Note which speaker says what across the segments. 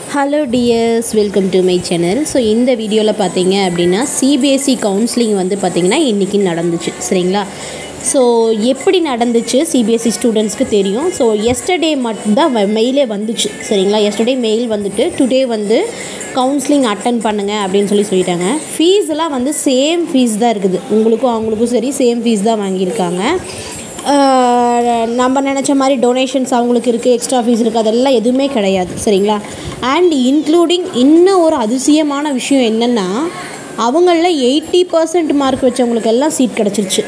Speaker 1: hello dears welcome to my channel so இந்த வீடியோவில் பார்த்தீங்க அப்படின்னா சிபிஎஸ்சி கவுன்சிலிங் வந்து பார்த்திங்கன்னா இன்றைக்கி நடந்துச்சு சரிங்களா ஸோ எப்படி நடந்துச்சு சிபிஎஸ்சி ஸ்டூடெண்ட்ஸ்க்கு தெரியும் ஸோ எஸ்டர்டே மட்டும்தான் மெயிலே வந்துச்சு சரிங்களா எஸ்டர்டே மெயில் வந்துட்டு டுடே வந்து கவுன்சிலிங் அட்டன் பண்ணுங்க அப்படின்னு சொல்லி சொல்லிட்டாங்க ஃபீஸ் எல்லாம் வந்து சேம் ஃபீஸ் தான் இருக்குது உங்களுக்கும் அவங்களுக்கும் சரி சேம் ஃபீஸ் தான் வாங்கியிருக்காங்க ஆஹ் நம்ம நினச்ச மாதிரி டொனேஷன்ஸ் அவங்களுக்கு இருக்குது எக்ஸ்ட்ரா ஃபீஸ் இருக்குது அதெல்லாம் எதுவுமே கிடையாது சரிங்களா அண்ட் இன்க்ளூடிங் இன்னும் ஒரு அதிசயமான விஷயம் என்னென்னா அவங்களில் எயிட்டி பர்சன்ட் மார்க் வச்சவங்களுக்கு எல்லாம் சீட் கிடச்சிருச்சு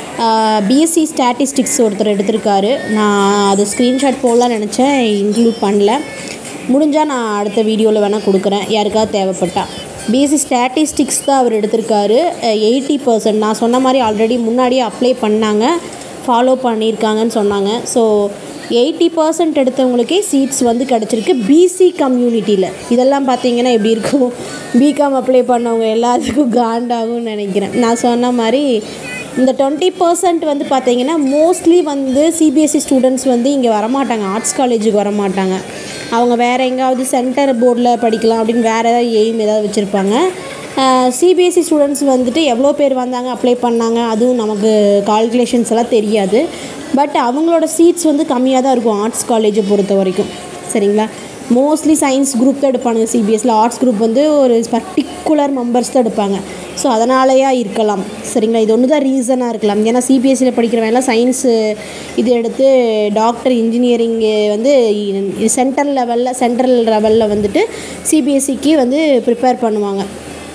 Speaker 1: பிஎஸ்சி ஸ்டாட்டிஸ்டிக்ஸ் ஒருத்தர் எடுத்திருக்காரு நான் அது ஸ்க்ரீன்ஷாட் போடலாம் நினச்சேன் இன்க்ளூட் பண்ணல முடிஞ்சால் நான் அடுத்த வீடியோவில் வேணால் கொடுக்குறேன் யாருக்காவது தேவைப்பட்டா பிஎஸ்சி ஸ்டாட்டிஸ்டிக்ஸ் தான் அவர் எடுத்திருக்காரு எயிட்டி பர்சன்ட் நான் சொன்ன மாதிரி ஆல்ரெடி முன்னாடியே அப்ளை பண்ணாங்க ஃபாலோ பண்ணியிருக்காங்கன்னு சொன்னாங்க ஸோ எயிட்டி பர்சன்ட் எடுத்தவங்களுக்கே சீட்ஸ் வந்து கிடச்சிருக்கு பிசி கம்யூனிட்டியில் இதெல்லாம் பார்த்தீங்கன்னா எப்படி இருக்கும் பிகாம் அப்ளை பண்ணவங்க எல்லாத்துக்கும் காண்டாகும்னு நினைக்கிறேன் நான் சொன்ன மாதிரி இந்த டுவெண்ட்டி பர்சன்ட் வந்து பார்த்தீங்கன்னா மோஸ்ட்லி வந்து சிபிஎஸ்சி ஸ்டூடெண்ட்ஸ் வந்து இங்கே வரமாட்டாங்க ஆர்ட்ஸ் காலேஜுக்கு வரமாட்டாங்க அவங்க வேறு எங்காவது சென்டர் போர்டில் படிக்கலாம் அப்படின்னு வேறு ஏதாவது எய்ம் ஏதாவது வச்சுருப்பாங்க சிபிஎஸ்சி ஸ்டூடெண்ட்ஸ் வந்துட்டு எவ்வளோ பேர் வந்தாங்க அப்ளை பண்ணாங்க அதுவும் நமக்கு கால்குலேஷன்ஸ் எல்லாம் தெரியாது பட் அவங்களோட சீட்ஸ் வந்து கம்மியாக தான் இருக்கும் ஆர்ட்ஸ் காலேஜை பொறுத்த வரைக்கும் சரிங்களா மோஸ்ட்லி சயின்ஸ் குரூப் தான் எடுப்பானுங்க சிபிஎஸ்சியில் ஆர்ட்ஸ் குரூப் வந்து ஒரு பர்டிகுலர் மெம்பர்ஸ் தான் எடுப்பாங்க ஸோ அதனாலயா இருக்கலாம் சரிங்களா இது ஒன்று தான் ரீசனாக இருக்கலாம் ஏன்னா சிபிஎஸ்சியில் படிக்கிறவங்கலாம் சயின்ஸு இது எடுத்து டாக்டர் இன்ஜினியரிங்கு வந்து சென்ட்ரல் லெவலில் சென்ட்ரல் லெவலில் வந்துட்டு சிபிஎஸ்சிக்கு வந்து ப்ரிப்பேர் பண்ணுவாங்க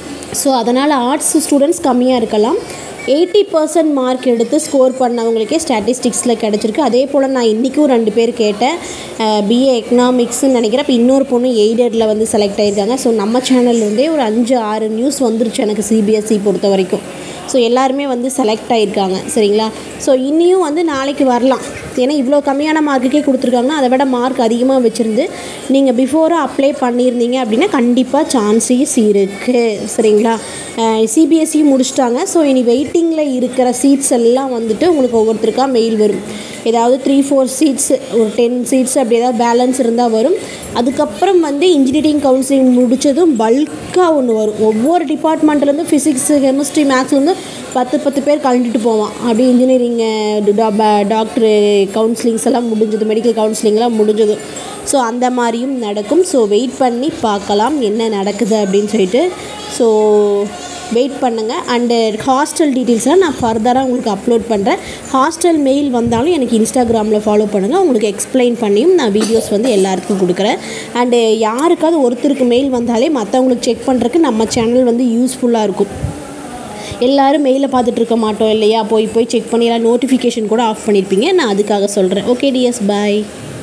Speaker 1: ஸோ அதனால் ஆர்ட்ஸ் ஸ்டூடெண்ட்ஸ் கம்மியாக இருக்கலாம் எயிட்டி பர்சன்ட் மார்க் எடுத்து ஸ்கோர் பண்ணவங்களுக்கே ஸ்டாட்டிஸ்டிக்ஸில் கிடச்சிருக்கு அதே போல் நான் இன்றைக்கும் ரெண்டு பேர் கேட்டேன் பிஏ எக்கனாமிக்ஸ்னு நினைக்கிறேன் இப்போ இன்னொரு பொண்ணு எய்டடில் வந்து செலக்ட் ஆகியிருக்காங்க ஸோ நம்ம சேனல்லேருந்தே ஒரு அஞ்சு ஆறு நியூஸ் வந்துருச்சு எனக்கு சிபிஎஸ்சி பொறுத்த வரைக்கும் ஸோ எல்லாருமே வந்து செலக்ட் ஆகியிருக்காங்க சரிங்களா ஸோ இன்னியும் வந்து நாளைக்கு வரலாம் ஏன்னா இவ்வளோ கம்மியான மார்க்குக்கே கொடுத்துருக்காங்கன்னா அதை விட மார்க் அதிகமாக வச்சுருந்து நீங்கள் பிஃபோராக அப்ளை பண்ணியிருந்தீங்க அப்படின்னா கண்டிப்பாக சான்சஸ் இருக்குது சரிங்களா சிபிஎஸ்சி முடிச்சிட்டாங்க ஸோ இனி வெயிட்டிங்கில் இருக்கிற சீட்ஸ் எல்லாம் வந்துட்டு உங்களுக்கு ஒவ்வொருத்தருக்கா மெயில் வரும் ஏதாவது த்ரீ ஃபோர் சீட்ஸ் ஒரு டென் சீட்ஸ் அப்படி ஏதாவது பேலன்ஸ் இருந்தால் வரும் அதுக்கப்புறம் வந்து இன்ஜினியரிங் கவுன்சிலிங் முடித்ததும் பல்காக ஒன்று வரும் ஒவ்வொரு டிபார்ட்மெண்ட்லேருந்து ஃபிசிக்ஸ் கெமிஸ்ட்ரி மேக்ஸ்லேருந்து பத்து பத்து பேர் கலந்துட்டு போவான் அப்படி இன்ஜினியரிங் டாக்டரு கவுன்சிலிங்ஸ் எல்லாம் முடிஞ்சது மெடிக்கல் கவுன்சிலிங்லாம் முடிஞ்சது ஸோ அந்த மாதிரியும் நடக்கும் ஸோ வெயிட் பண்ணி பார்க்கலாம் என்ன நடக்குது அப்படின்னு சொல்லிட்டு ஸோ வெயிட் பண்ணுங்கள் அண்டு ஹாஸ்டல் டீட்டெயில்ஸ்லாம் நான் ஃபர்தராக உங்களுக்கு அப்லோட் பண்ணுறேன் ஹாஸ்டல் மெயில் வந்தாலும் எனக்கு இன்ஸ்டாகிராமில் ஃபாலோ பண்ணுங்கள் உங்களுக்கு எக்ஸ்பிளைன் பண்ணியும் நான் வீடியோஸ் வந்து எல்லாருக்கும் கொடுக்குறேன் அண்டு யாருக்காவது ஒருத்தருக்கு மெயில் வந்தாலே மற்றவங்களுக்கு செக் பண்ணுறதுக்கு நம்ம சேனல் வந்து யூஸ்ஃபுல்லாக இருக்கும் எல்லோரும் மெயிலை பார்த்துட்டு இருக்க மாட்டோம் இல்லையா போய் போய் செக் பண்ணிடலாம் நோட்டிஃபிகேஷன் கூட ஆஃப் பண்ணியிருப்பீங்க நான் அதுக்காக சொல்கிறேன் ஓகே டிஎஸ் பாய்